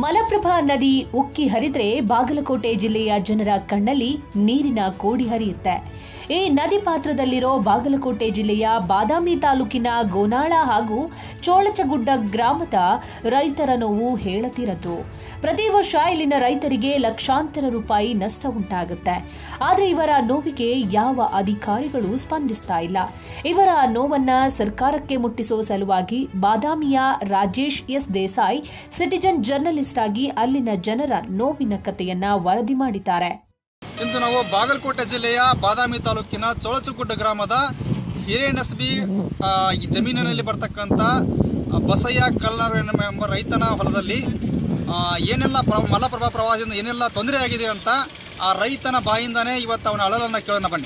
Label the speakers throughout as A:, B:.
A: ಮಲಪ್ರಭಾ ನದಿ ಉಕ್ಕಿ ಹರಿದ್ರೆ ಬಾಗಲಕೋಟೆ ಜಿಲ್ಲೆಯ ಜನರ ಕಣ್ಣಲ್ಲಿ ನೀರಿನ ಕೋಡಿ ಹರಿಯುತ್ತೆ ಈ ನದಿ ಪಾತ್ರದಲ್ಲಿರೋ ಬಾಗಲಕೋಟೆ ಜಿಲ್ಲೆಯ ಬಾದಾಮಿ ತಾಲೂಕಿನ ಗೋನಾಳ ಹಾಗೂ ಚೋಳಚಗುಡ್ಡ ಗ್ರಾಮದ ರೈತರ ನೋವು ಹೇಳತಿರದು ಪ್ರತಿ ವರ್ಷ ಇಲ್ಲಿನ ರೈತರಿಗೆ ಲಕ್ಷಾಂತರ ರೂಪಾಯಿ ನಷ್ಟ ಉಂಟಾಗುತ್ತೆ ಆದರೆ ಇವರ ನೋವಿಗೆ ಯಾವ ಅಧಿಕಾರಿಗಳು ಸ್ಪಂದಿಸ್ತಾ ಇಲ್ಲ ಇವರ ನೋವನ್ನ ಸರ್ಕಾರಕ್ಕೆ ಮುಟ್ಟಿಸೋ ಸಲುವಾಗಿ ಬಾದಾಮಿಯ Rajesh S Desai citizen journalist ಆಗಿ ಅಲ್ಲಿನ ಜನರ ನೋವಿನ ಕಥೆಯನ್ನ ವರದಿ ಮಾಡಿದ್ದಾರೆ
B: ಇಂದು ನಾವು ಬಾಗಲಕೋಟೆ ಜಿಲ್ಲೆಯ ಬಾದಾಮಿ ತಾಲೂಕಿನ ಚೋಳಚಗುಡ್ಡ ಗ್ರಾಮದ ಹಿರೇನಸ್ಬಿ ಆ, ಈ ಜಮೀನಿನಲ್ಲಿ ಬರ್ತಕ್ಕಂಥ ಆ, ಬಸಯ್ಯ ಕಲ್ನಾರ್ ಎನ್ನುವ- ಎಂಬ ರೈತನ ಹೊಲದಲ್ಲಿ ಆ, ಏನೆಲ್ಲ ಪ್ರ ಮಲಪ್ರಭಾ ಪ್ರವಾಹದಿಂದ ಏನೆಲ್ಲ ತೊಂದರೆ ಆಗಿದೆ ಅಂತ ಆ ರೈತನ ಬಾಯಿಂದಾನೇ ಇವತ್ತು ಅವನ ಅಳಲನ್ನು ಕೇಳೋಣ ಬನ್ನಿ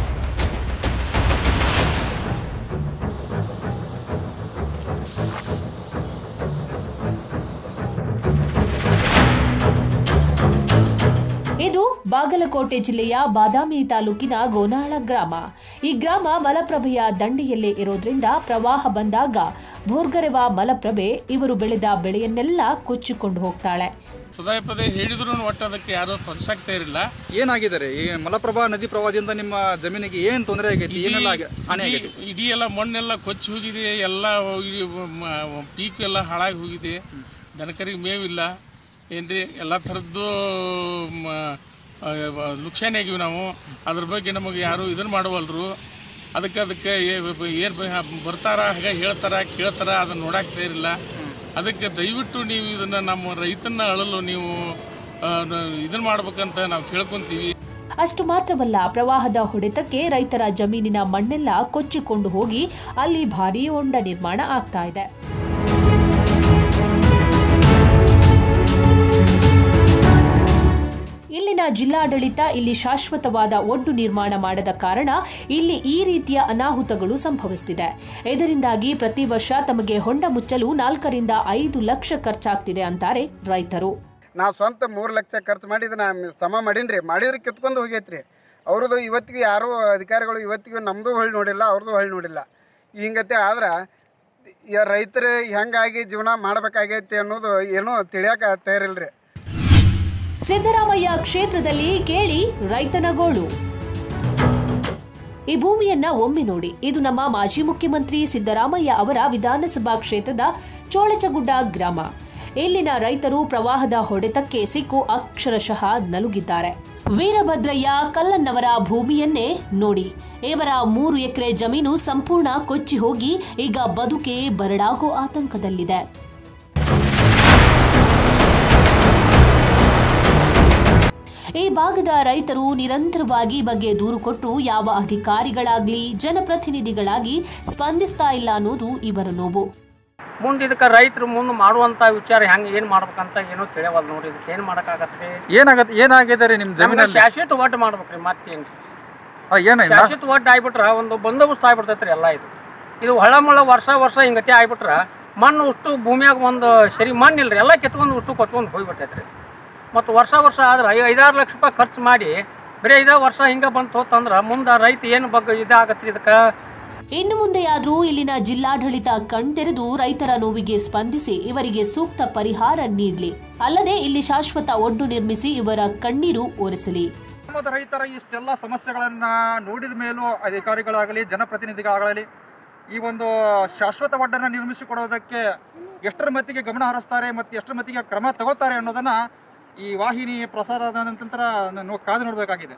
A: ಇದು ಬಾಗಲಕೋಟೆ ಜಿಲ್ಲೆಯ ಬಾದಾಮಿ ತಾಲೂಕಿನ ಗೋನಾಳ ಗ್ರಾಮ ಈ ಗ್ರಾಮ ಮಲಪ್ರಭೆಯ ದಂಡೆಯಲ್ಲೇ ಇರೋದ್ರಿಂದ ಪ್ರವಾಹ ಬಂದಾಗ ಭೋರ್ಗರೆವ ಮಲಪ್ರಭೆ ಇವರು ಬೆಳೆದ ಬೆಳೆಯನ್ನೆಲ್ಲ ಕೊಚ್ಚಿಕೊಂಡು ಹೋಗ್ತಾಳೆ
C: ಪದೇ ಪದೇ ಹೇಳಿದ್ರು ಒಟ್ಟು ಅದಕ್ಕೆ ಯಾರೂ ಸ್ಪಂದಿಸಾಗ್ತಾ ಇರಲಿಲ್ಲ
B: ಏನಾಗಿದೆ ರೀ ಈ ಮಲಪ್ರಭಾ ನದಿ ಪ್ರವಾಹದಿಂದ ನಿಮ್ಮ ಜಮೀನಿಗೆ ಏನು ತೊಂದರೆ ಆಗೈತಿ ಏನೆಲ್ಲ ಆಗಿ- ಹಾನಿ ಆಗೈತಿ
C: ಇಡೀ ಎಲ್ಲ ಮಣ್ಣೆಲ್ಲ ಕೊಚ್ಚಿ ಹೋಗಿದೆ ಎಲ್ಲ ಹೋಗಿ ಮ- ಪೀಕ್ ಎಲ್ಲ ಹಾಳಾಗಿ ಹೋಗಿದೆ ದನಕರಿಗೆ ಮೇವಿಲ್ಲ ಏನ್ರಿ ಎಲ್ಲ ಥರದ್ದು ಮ- ಆ, ಲುಕ್ಷಾನಿ ಆಗಿವಿ ನಾವು ಅದ್ರ ಬಗ್ಗೆ ನಮಗೆ ಯಾರು ಇದನ್ನು ಮಾಡವಲ್ರು ಅದಕ್ಕೆ ಅದಕ್ಕೆ ಏನು ಬರ್ತಾರ ಹಾಗೆ ಹೇಳ್ತಾರ ಕೇಳ್ತಾರ ಅದನ್ನು ನೋಡಾಕ್ತಾ ಇರಲಿಲ್ಲ ಅದಕ್ಕೆ ದಯವಿಟ್ಟು ನೀವು ಇದನ್ನು ನಮ್ಮ ರೈತನ ಅಳಲು ನೀವು ಇದನ್ನು ಮಾಡ್ಬೇಕಂತ ನಾವು ಕೇಳ್ಕೊಂತೀವಿ
A: ಅಷ್ಟು ಮಾತ್ರವಲ್ಲ ಪ್ರವಾಹದ ಹೊಡೆತಕ್ಕೆ ರೈತರ ಜಮೀನಿನ ಮಣ್ಣೆಲ್ಲ ಕೊಚ್ಚಿಕೊಂಡು ಹೋಗಿ ಅಲ್ಲಿ ಭಾರೀ ಹೊಂಡ ನಿರ್ಮಾಣ ಆಗ್ತಾ ಇದೆ ಇಲ್ಲಿನ ಜಿಲ್ಲಾಡಳಿತ ಇಲ್ಲಿ ಶಾಶ್ವತವಾದ ಒಡ್ಡು ನಿರ್ಮಾಣ ಮಾಡದ ಕಾರಣ ಇಲ್ಲಿ ಈ ರೀತಿಯ ಅನಾಹುತಗಳು ಸಂಭವಿಸುತ್ತಿದೆ ಇದರಿಂದಾಗಿ ಪ್ರತಿ ವರ್ಷ ತಮಗೆ ಹೊಂಡ ಮುಚ್ಚಲು ನಾಲ್ಕರಿಂದ ಐದು ಲಕ್ಷ ಖರ್ಚಾಗ್ತಿದೆ ಅಂತಾರೆ ರೈತರು
D: ನಾವು ಸ್ವಂತ ಮೂರು ಲಕ್ಷ ಖರ್ಚು ಮಾಡಿ ಇದನ್ನ ಸಮ ಮಾಡೀನಿ ರೀ ಮಾಡಿದ್ರೆ ಕಿತ್ಕೊಂಡು ಹೋಗೈತ್ರಿ ಅವ್ರದ್ದು ಇವತ್ತಿಗೂ ಯಾರೂ ಅಧಿಕಾರಿಗಳು ಇವತ್ತಿಗೂ ನಮ್ಮದು ಹೊಳ್ಳಿ ನೋಡಿಲ್ಲ ಅವ್ರದ್ದು ಹೊಳ್ಳಿ ನೋಡಿಲ್ಲ ಹಿಂಗತೆ ಆದ್ರೆ ಈ ರೈತರು ಹೆಂಗಾಗಿ ಜೀವನ ಮಾಡ್ಬೇಕಾಗೈತಿ ಅನ್ನೋದು ಏನೂ ತಿಳಿಯಕ್ಕೆ ತಯಾರಿಲ್ರಿ
A: ಸಿದ್ದರಾಮಯ್ಯ ಕ್ಷೇತ್ರದಲ್ಲಿ ಕೇಳಿ ರೈತನ ಗೋಳು ಈ ಭೂಮಿಯನ್ನ ಒಮ್ಮೆ ನೋಡಿ ಇದು ನಮ್ಮ ಮಾಜಿ ಮುಖ್ಯಮಂತ್ರಿ ಸಿದ್ದರಾಮಯ್ಯ ಅವರ ವಿಧಾನಸಭಾ ಕ್ಷೇತ್ರದ ಚೋಳಚಗುಡ್ಡ ಗ್ರಾಮ ಇಲ್ಲಿನ ರೈತರು ಪ್ರವಾಹದ ಹೊಡೆತಕ್ಕೆ ಸಿಕ್ಕು ಅಕ್ಷರಶಃ ನಲುಗಿದ್ದಾರೆ ವೀರಭದ್ರಯ್ಯ ಕಲ್ಲನ್ನವರ ಭೂಮಿಯನ್ನೇ ನೋಡಿ ಇವರ ಮೂರು ಎಕರೆ ಜಮೀನು ಸಂಪೂರ್ಣ ಕೊಚ್ಚಿ ಹೋಗಿ ಈಗ ಬದುಕೆ ಬರಡಾಗೋ ಆತಂಕದಲ್ಲಿದೆ ಈ ಭಾಗದ ರೈತರು ನಿರಂತರವಾಗಿ ಈ ಬಗ್ಗೆ ದೂರು ಕೊಟ್ಟರು ಯಾವ ಅಧಿಕಾರಿಗಳಾಗ್ಲಿ ಜನಪ್ರತಿನಿಧಿಗಳಾಗಿ ಸ್ಪಂದಿಸ್ತಾ ಇಲ್ಲ ಅನ್ನೋದು ಇವರ ನೋವು
E: ಮುಂದೆ ಇದಕ್ಕೆ ರೈತರು ಮುಂದೆ ಮಾಡುವಂಥ ವಿಚಾರ ಹೆಂಗೆ ಏನು ಮಾಡ್ಬೇಕಂತ ಏನೂ ತಿಳಿಯವಲ್ಲ ನೋಡಿ ಇದಕ್ಕೆ ಏನು ಮಾಡೋಕ್ಕಾಗತ್ತೆ
B: ಏನಾಗತ್ತೆ ಏನಾಗಿದೆ ರೀ ನಿಮ್ಮ
E: ನಮ್ಗೆ
B: ಜಮೀನಲ್ಲಿ
E: ಶಾಶ್ವತ ಒಟ್ಟು ಮಾಡ್ಬೇಕ್ರಿ ಮತ್ತೇನು
B: ಆ, ಏನಾಗಿದೆ
E: ಶಾಶ್ವತ ಒಟ್ಟು ಆಗ್ಬಿಟ್ರೆ ಒಂದು ಬಂದೋಬಸ್ತ್ ಆಗ್ಬಿಡ್ತೈತ್ರಿ ಎಲ್ಲ ಇದು ಇದು ಹೊಳ ಮುಳ ವರ್ಷ ವರ್ಷ ಹಿಂಗತಿ ಆಗ್ಬಿಟ್ರೆ ಮಣ್ಣು ಅಷ್ಟು ಭೂಮಿಯಾಗ ಒಂದು ಸರಿ ಮಣ್ಣು ಇಲ್ರಿ ಎಲ್ಲ ಕಿತ್ಕೊಂಡು ಅಷ್ಟು ಕೊಚ್ಕೊಂಡು ಹೋಗ್ಬಿಟ್ಟೈತ್ರಿ ಮತ್ತು ವರ್ಷ ವರ್ಷ ಆದ್ರೆ ಐ ಐದಾರು ಲಕ್ಷ ರೂಪಾಯಿ ಖರ್ಚು ಮಾಡಿ ಬರೀ ಐದೇ ವರ್ಷ ಹಿಂಗೆ ಬಂತು ಹೋತಂದ್ರೆ ಮುಂದೆ ರೈತ ಏನು ಬಗ್ಗೆ ಇದಾಗತ್ರಿ ಇದಕ್ಕೆ
A: ಇನ್ನು ಮುಂದೆಯಾದರೂ ಇಲ್ಲಿನ ಜಿಲ್ಲಾಡಳಿತ ಕಣ್ತೆರೆದು ರೈತರ ನೋವಿಗೆ ಸ್ಪಂದಿಸಿ ಇವರಿಗೆ ಸೂಕ್ತ ಪರಿಹಾರ ನೀಡಲಿ ಅಲ್ಲದೆ ಇಲ್ಲಿ ಶಾಶ್ವತ ಒಡ್ಡು ನಿರ್ಮಿಸಿ ಇವರ ಕಣ್ಣೀರು ಒರೆಸಲಿ
B: ಗ್ರಾಮದ ರೈತರ ಇಷ್ಟೆಲ್ಲ ಸಮಸ್ಯೆಗಳನ್ನ ನೋಡಿದ ಮೇಲೂ ಅಧಿಕಾರಿಗಳಾಗಲಿ ಜನಪ್ರತಿನಿಧಿಗಳಾಗಲಿ ಈ ಒಂದು ಶಾಶ್ವತ ಒಡ್ಡನ್ನು ನಿರ್ಮಿಸಿಕೊಡೋದಕ್ಕೆ ಎಷ್ಟರ ಮಟ್ಟಿಗೆ ಗಮನ ಹರಿಸ್ತಾರೆ ಮತ್ತು ಎಷ್ಟರ ಮಟ್ಟಿಗೆ ಕ್ರಮ ತಗೋತಾರೆ ಅನ್ನೋದನ್ನ ಈ ವಾಹಿನಿ ಪ್ರಸಾರ ಆದ ನಂತರ ನೋ- ಕಾದು ನೋಡಬೇಕಾಗಿದೆ